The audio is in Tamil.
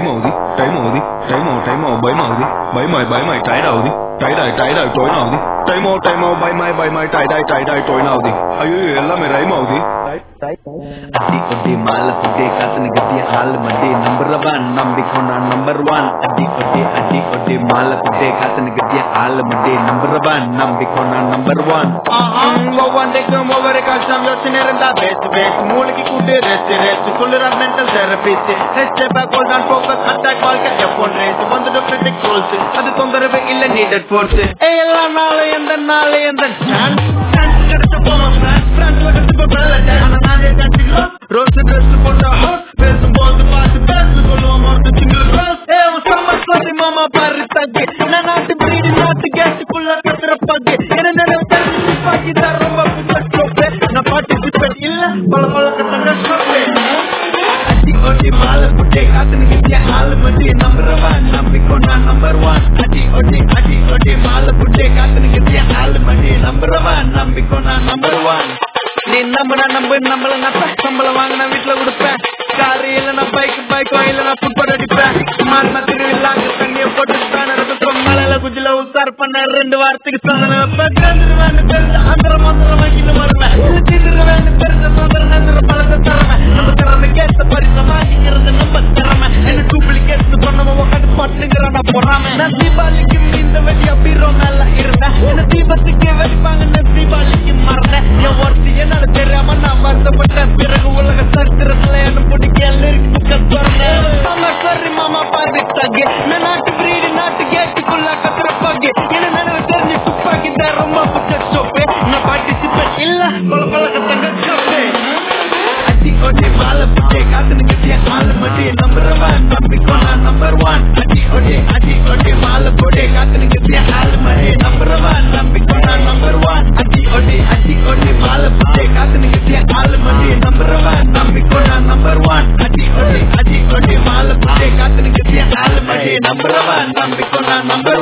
டைம் ஆகுது டைம் ஆகுது டைம் ஆகும் டைம் ஆகும் பயமாகுது பயமாய் பயமாய் டயர்ட் ஆகுது டயர்டாய் டயர்டாய் டொயின் ஆகுது டைம் ஆகும் டைம் ஆகும் பயமாய் பயமாய் டயர்டாய் டயர்டாய் டொயின் ஆகுது ஐயோ எல்லாமே ரைம் ஆகுது அடி ஒடி மால புட்டே காத்தன கட்டிய ஆள் மடி நம்பர் ஒன் நம்பிக்கொண்டா நம்பர் ஒன் அடி ஒடி அடி ஒடி மால புட்டே காத்தன கட்டிய ஆள் மடி நம்பர் ஒன் நம்பிக்கொண்டா நம்பர் ஒன் ஒவ்வொன்றைக்கும் ஒவ்வொரு கஷ்டம் யோசனை இருந்தா பேசு பேசு மூளைக்கு கூட்டு ரெஸ்ட் ரெஸ்ட் சொல்லுற mental therapist rest back hold on focus attack வாழ்க்கை எஃபோன் ரேஸ் வந்துட்டு கிரிட்டிக் ரோல்ஸ் அது தொந்தரவு இல்ல நீடட் ஃபோர்ஸ் ஏ எல்லா நாளும் எந்த நாள் எந்த சான்ஸ் சான்ஸ் கிடைச்சு போமா ஃப்ரெண்ட் ஃப்ரெண்ட்ல கிடைச்சு போகல ஆனா நானே கண்டிக்கிறோம் ரோஸ் ட்ரெஸ் போட்டா பேசும்போது பார்த்து பேசு சொல்லுவோம் மொத்த single rose a summer sorry மாமா பாரு தக்கு நான் நாட்டு பிரீடு நாட்டு கேட்டுக்குள்ள கத்துற பக்கு என்ன நினைவு தெரிஞ்சு பாக்கி தான் ரொம்ப புத்தகத்தோப்பே நான் பார்ட்டிசிபேட் இல்ல பல பல கத்தங்க சோப்பே அடி ஒடி மாலை புட்டே காத்துன்னு கிட்டிய ஆளு மட்டி நம்பர் ஒன் நம்பிக்கொண்டா நம்பர் ஒன் அடி ஒடி அடி ஒடி மாலை புட்டே காத்துன்னு கிட்டிய ஆளு மட்டி நம்பர் ஒன் நம்பிக்கொண்டா நம்பர் ஒன் நீ நம்புனா நம்பு நம்மள நப்ப சம்பளம் வாங்கின வீட்டுல கொடுப்பேன் காரு இல்லைன்னா பைக் பைக்கோ இல்லைன்னா ஃபுட்பால் அடிப்பேன் மாறின திருவிழாக்கு தண்ணிய போட்டு பேனர் மலையில குஜில உத்தார் பண்ண ரெண்டு வாரத்துக்கு சாதனை வைப்பேன் கேந்துருவேன்னு தெரிஞ்ச அந்த மந்திரம் வாங்கிட்டு வருவேன் தீந்துருவேன்னு தெரிஞ்ச மந்திரம் நந்திர பழத்தை தரவேன் நம்ம திறமை கேட்ட பரிசை வாங்கிக்கிறது நம்ம திறமை என்ன டூப்ளிகேட் பண்ணவன் உட்காந்து பட்டுங்கிறான பொறாம நான் தீபாவளிக்கு இந்த வெடி அப்பீரோ மேல இருந்தேன் என்ன தீபத்துக்கு வெடிப்பாங்கன்னு தீபாவளிக்கு மறந்தேன் என் ஒருத்தி என்னால தெரியாம நான் வருத்தப்பட்டேன் பிறகு உலக சரித்திரத்துல என்ன பிடிக்க எல்லாருக்கும் திறந்தேன் சரி மாமா பாரு தகு நான் நாட்டு பிரீடு நாட்டு கேட்டுக்குள்ள கத்துற பகு என்ன நினைவு தெரிஞ்சு துப்பாக்கி தான் ரொம்ப புச்ச சோப்பு நான் பார்ட்டிசிபேட் இல்ல கொல கொல கத்தங்க சோப்பு அடி ஒடி மாலை புட்டே காத்துன்னு கட்டிய ஆளு மட்டி நம்பர் ஒன் நம்பிக்கொண்டா நம்பர் ஒன் அடி ஒடி அடி ஒடி மாலை புட்டே காத்துன்னு கட்டிய ஆளு மட்டி நம்பர் ஒன் நம்பிக்கொண்டா நம்பர் ஒன் அடி ஒடி அடி ஒடி மாலை புட்டே காத்துன்னு கட்டிய ஆளு மட்டி நம்பர் ஒன் நம்பிக்கொண்டா நம்பர் ஒன் அடி ஒடி அடி ஒடி மாலை புட்டே காத்துன்னு கட்டிய ஆளு மட்டி நம்பர் ஒன் நம்பிக்கொண்டா நம்பர்